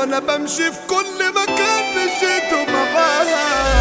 وانا بمشي في كل مكان مشيته معاها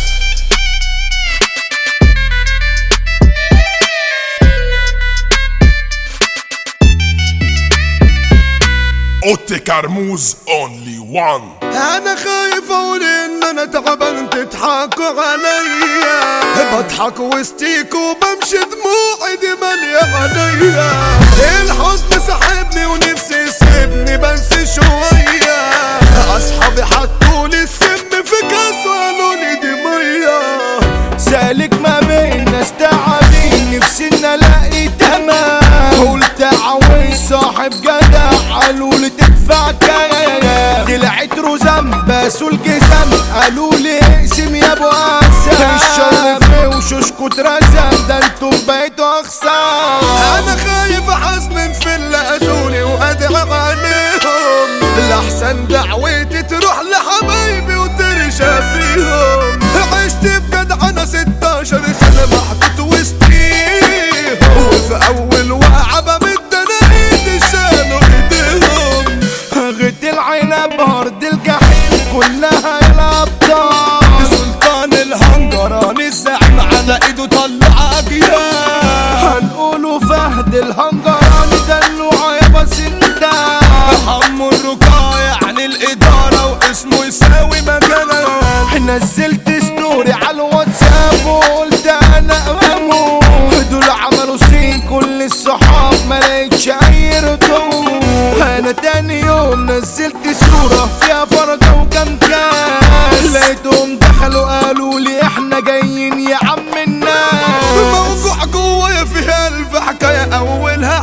اوتي كرموز اونلي وان انا خايف اقول ان انا تعبان تضحكوا عليا بضحك وسطيكوا بمشي دموعي دي مالية عليا الحزن سحبني ونفسي يسيبني بس شوية اصحابي حطولي السم في كاس وقالولي دي مية سالك ما بين ناس تعبين نفسي ان الاقي تمام قلت عاوز صاحب جدع قالوا لي تدفع كام طلعت رزم باسوا الجزم قالوا لي اقسم يا ابو قاسم الشر في وشوشكوا اترزم ده انتم بقيتوا اخسام انا خايف احزمن في اللي اذوني وادعم عليهم الاحسن دعوتي تروح لحبايبي وترشى فيهم عشت بجد انا 16 سنه محطوط وسطيهم وفي اول وقعه بمد انا ايدي شالوا ايديهم غد العنب هرد الجحيم كلها الابطال سلطان الهنجران الزعيم على ايده طلع اجيال هنقوله فهد الهنجراني دلوع يا بسنتا حمو الرقاع يعني الاداره واسمه يساوي مجال نزلت ستوري على الواتساب وقلت انا اموت دول عملوا سين كل الصحاب ما لقيتش اي ردود انا تاني يوم نزلت صورة فيها فرقة وكم كاس لقيتهم دخلوا قالوا لي احنا جايين يا عم الناس موجوع جوايا في قلب حكاية أولها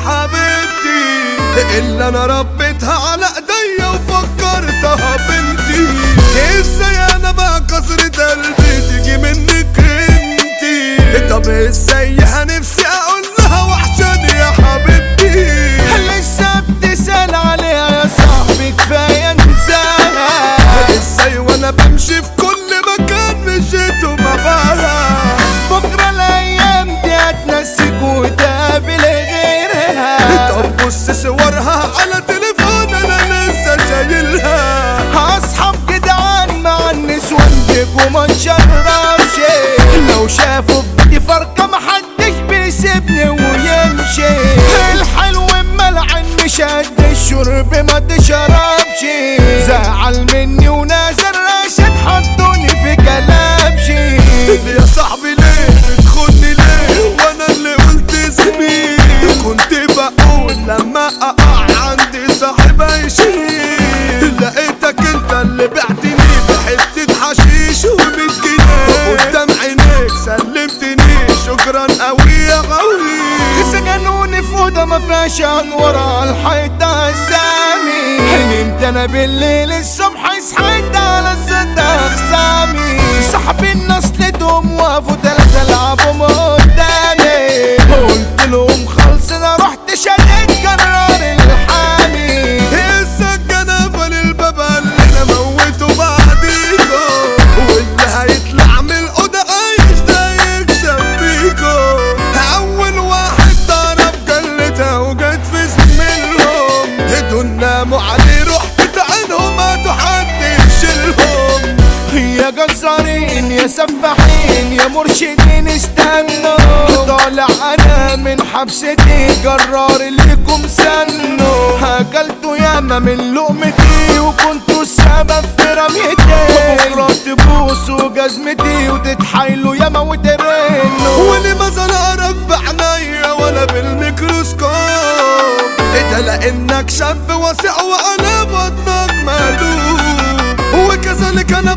حبيبتي اللي أنا ربيتها على إيديا وفكرتها بنتي ازاي أنا بقى كسرة قلبي تيجي منك انتي طب ازاي نفسي أقول لها وحشاني يا حبيبتي لسه بتسأل عليها يا صاحبي كفاية انساها ازاي وأنا بمشي في كل مكان مشيته معاها بكرة الأيام دي هتنسيك وتقابل غيرها طب بص صورها على تليفون أنا لسه شايلها أصحاب جدعان مع النسوان ديك وما نشربش لو شافوا بدي فرقة محدش بيسيبني ويمشي الحلو ملعن مش قد الشرب ما تشربش زعل مني ونازل راشد حطوني في كلبشي يا صاحبي ليه بتخوني ليه وانا اللي قلت اسمي كنت بقول لما اقع عندي صاحب هيشيل لقيتك انت اللي بعتني بحتة حشيش ومية جنيه قدام عينيك سلمتني شكرا قوي يا غوي سجنوني في اوضه ما فيهاش انوار على الحيطه اسامي نمت انا بالليل الصبح صحيت على الست اخصامي صاحبي الناس لقيتهم وقفوا تلاتة لعبوا قدامي قلت لهم خلص انا رحت شديت قرار الحامي السجانة فالباب اللي انا موته بعديكو واللي هيطلع من الأوضة عايش ده يكسب بيكو أول واحد ضرب جلتها وجت في زميلهم هدوا ناموا عليه رحت عينهم هاتوا حد يشيلهم يا جزارين يا سفاحين يا مرشدين استنوا طالع انا من حبستي جرار ليكم سنوا اكلتوا ياما من لقمتي وكنتوا السبب في رميتي بكره تبوسوا جزمتي وتتحايلوا ياما وترنوا واللي ما زنقرك بعناية ولا بالميكروسكوب ده لانك شاب واسع وانا بطنك مقلوب وكذلك انا